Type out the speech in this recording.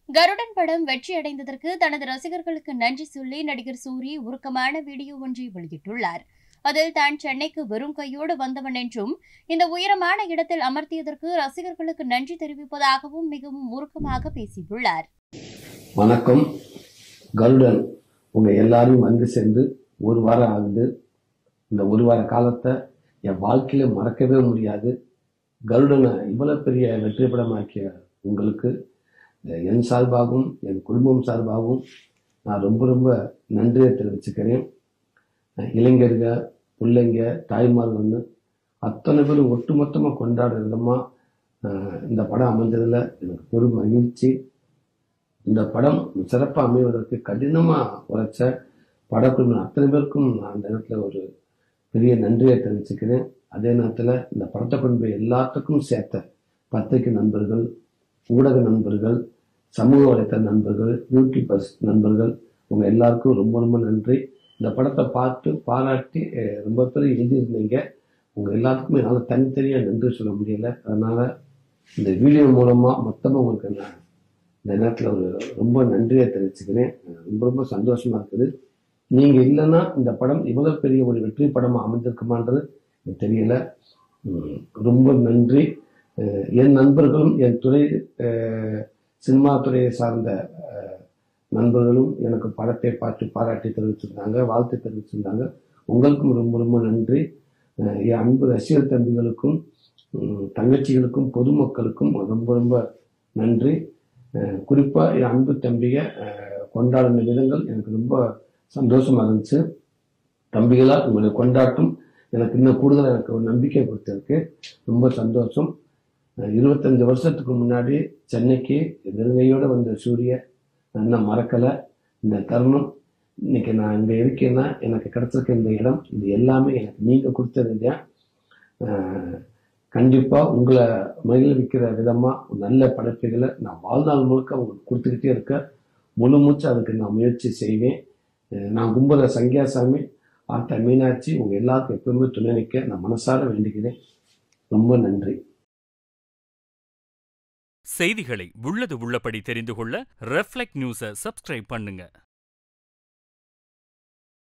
கருடன் படம் வெற்றி அடைந்ததற்கு தனது ரசிகர்களுக்கு நன்றி சொல்லி நடிகர் சூரி உருக்கமான வீடியோ ஒன்றை வெளியிட்டுள்ளார் அதில் தான் சென்னைக்கு வெறும் கையோடு வந்தவன் என்றும் இந்த உயரமான இடத்தில் அமர்த்தியதற்கு ரசிகர்களுக்கு நன்றி தெரிவிப்பதாகவும் மிகவும் உருக்கமாக பேசியுள்ளார் வணக்கம் கருடன் உங்க எல்லாரையும் வந்து சேர்ந்து ஒரு வாரம் ஆகுது இந்த ஒரு வார காலத்தை என் வாழ்க்கையில மறக்கவே முடியாது கருடனை இவ்வளவு பெரிய வெற்றி படமாக்கிய உங்களுக்கு அஹ், என் சார்பாகவும் என் குடும்பம் சார்பாகவும் நான் ரொம்ப ரொம்ப நன்றியை தெரிவிச்சுக்கிறேன் அஹ், இளைஞர்கள் பிள்ளைங்க தாய்மார்கள்னு அத்தனை பேரும் ஒட்டுமொத்தமாக கொண்டாடுற விதமா அஹ், இந்த படம் அமைஞ்சதுல எனக்கு பெரும் மகிழ்ச்சி இந்த படம் சிறப்பாக அமைவதற்கு கடினமாக உழைச்ச படக்குழு அத்தனை பேருக்கும் நான் அந்த நேரத்தில் ஒரு பெரிய நன்றியை தெரிவிச்சுக்கிறேன் அதே நேரத்தில் இந்த படத்தை கொண்டு போய் எல்லாத்துக்கும் சேர்த்த பத்திரிகை நண்பர்கள் ஊடக நண்பர்கள் சமூக வலைத்தள நண்பர்கள் யூடியூபர்ஸ் நண்பர்கள் உங்க எல்லாருக்கும் ரொம்ப ரொம்ப நன்றி இந்த படத்தை பார்த்து பாராட்டி அஹ், ரொம்ப பேர் எழுதியிருந்தீங்க உங்க எல்லாத்துக்குமே என்னால் தனித்தனியாக நன்றி சொல்ல முடியல அதனால இந்த வீடியோ மூலமா மொத்தமாக உங்களுக்கு நான் இந்த நேரத்தில் ஒரு ரொம்ப நன்றியை தெரிவிச்சுக்கிறேன் அஹ் ரொம்ப ரொம்ப சந்தோஷமா இருக்குது நீங்க இல்லைன்னா இந்த படம் இவ்வளவு பெரிய ஒரு வெற்றி படமா அமைந்திருக்குமான்றது எனக்கு தெரியல உம் ரொம்ப நன்றி அஹ் என் நண்பர்களும் என் துறை அஹ் சினிமா துறையை சார்ந்த அஹ், நண்பர்களும் எனக்கு படத்தை பார்த்து பாராட்டி தெரிவிச்சிருந்தாங்க வாழ்த்து தெரிவிச்சிருந்தாங்க உங்களுக்கும் ரொம்ப ரொம்ப நன்றி அஹ் என் அன்பு ரசிகர் தம்பிகளுக்கும் உம், தங்கச்சிகளுக்கும் பொதுமக்களுக்கும் ரொம்ப ரொம்ப நன்றி அஹ் குறிப்பா என் அன்பு தம்பிய அஹ், கொண்டாடின விதங்கள் எனக்கு ரொம்ப சந்தோஷமா இருந்துச்சு தம்பிகளா உங்களுடைய கொண்டாட்டம் எனக்கு இன்னும் கூடுதல் எனக்கு ஒரு நம்பிக்கை கொடுத்திருக்கு ரொம்ப சந்தோஷம் அஹ், இருபத்தஞ்சு வருஷத்துக்கு முன்னாடி சென்னைக்கு வெறுங்கையோட வந்த சூரிய நான் இன்னும் மறக்கல இந்த தருணம் இன்னைக்கு நான் இங்க இருக்கேன்னா எனக்கு கிடைச்சிருக்க இந்த இடம் இது எல்லாமே எனக்கு நீங்க கொடுத்தது இல்லையா அஹ், கண்டிப்பா உங்களை மகிழ்விக்கிற விதமா நல்ல படைப்புகளை நான் வாழ்நாள் முழுக்க உங்களுக்கு கொடுத்துக்கிட்டே இருக்க முழு மூச்சு அதுக்கு நான் முயற்சி செய்வேன் அஹ் நான் கும்பல சங்கியாசாமி ஆத்தா மீனாட்சி உங்க எல்லாருக்கும் எப்பவுமே துணை நிற்க நான் மனசார வேண்டிக்கிறேன் ரொம்ப நன்றி செய்திகளை உள்ளது உள்ளபடி தெரிந்து கொள்ள ரெஃப்ளெக்ட் நியூஸை சப்ஸ்கிரைப் பண்ணுங்க